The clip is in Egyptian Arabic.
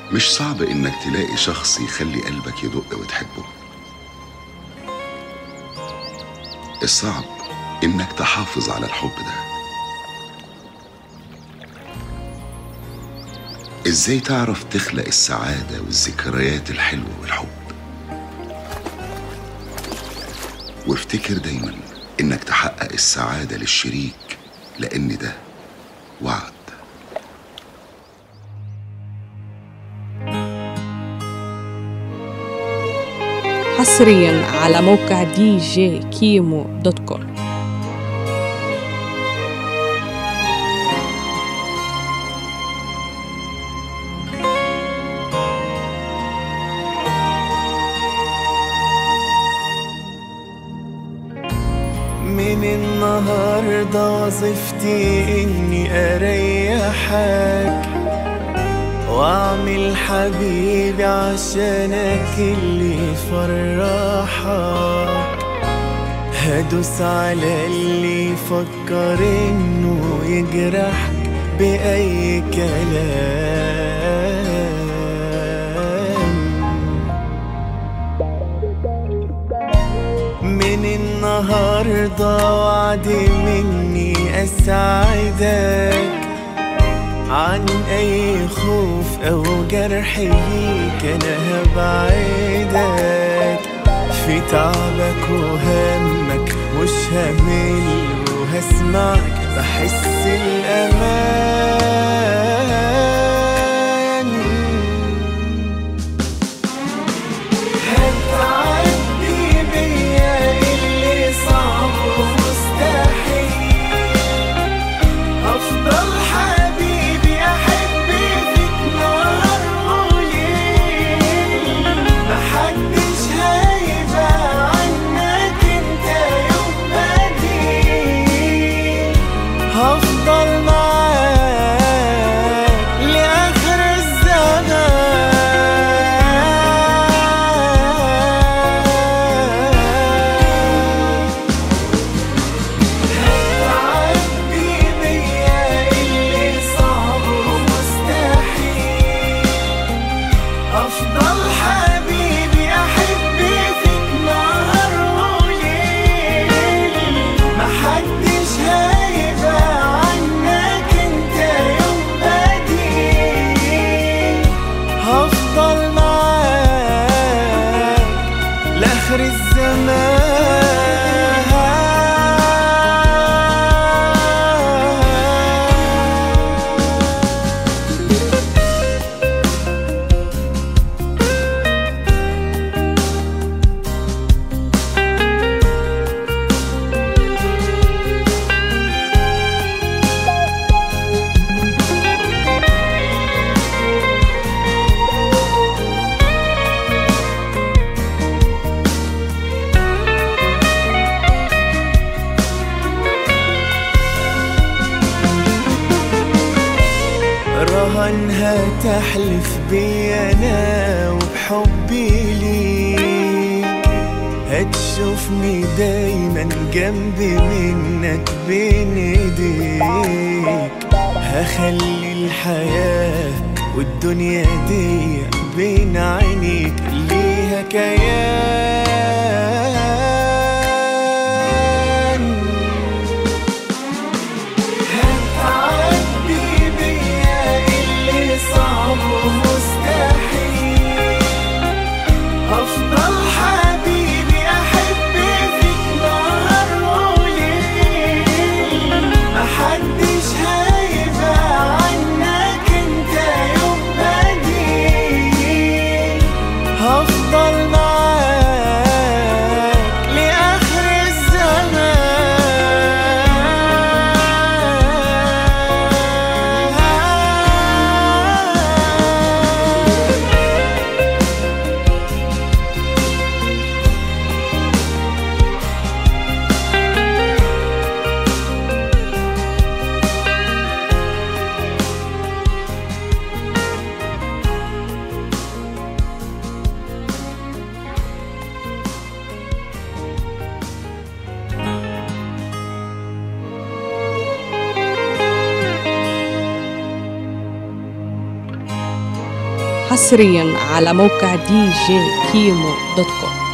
مش صعب إنك تلاقي شخص يخلي قلبك يدق وتحبه الصعب إنك تحافظ على الحب ده إزاي تعرف تخلق السعادة والذكريات الحلوة والحب وافتكر دايما إنك تحقق السعادة للشريك لأن ده وعد حصريا على موقع دي جي كيمو دوت كوم من النهاردة وظيفتي إني أريحك وأعمل حبيبي عشانك اللي يفرحك هدوس على اللي يفكر إنه يجرحك بأي كلام من النهاردة وعدي مني أسعدك عن أي خوف أو جرح ليك أنا هبعدك في تعبك وهمك مش همل وهسمعك بحس الأمان هتعدي بيا اللي صعب ومستحيل أفضل حبيبي أحب فيك نهار وليل محدش هيبقى عنك انت يوم بديل هفضل معاك لآخر الزمان هتعدي بيا اللي صعب ومستحيل أفضل حبيبي أحب فيك نهار وليل محدش هيبقى عنك انت يوم بديل هفضل معاك لآخر الزمان رهن هتحلف بي انا وبحبي ليك هتشوفني دايما جنبي منك بين ايديك هخلي الحياة والدنيا دي بين عينيك ليها كيان هتعدي بيا اللي صعب ومستحيل أفضل حبيبي أحب فيك نهار وليل محدش هيبقى عنك انت يوم بديل هفضل معاك حصريا على موقع دي جي كيمو دوت كوم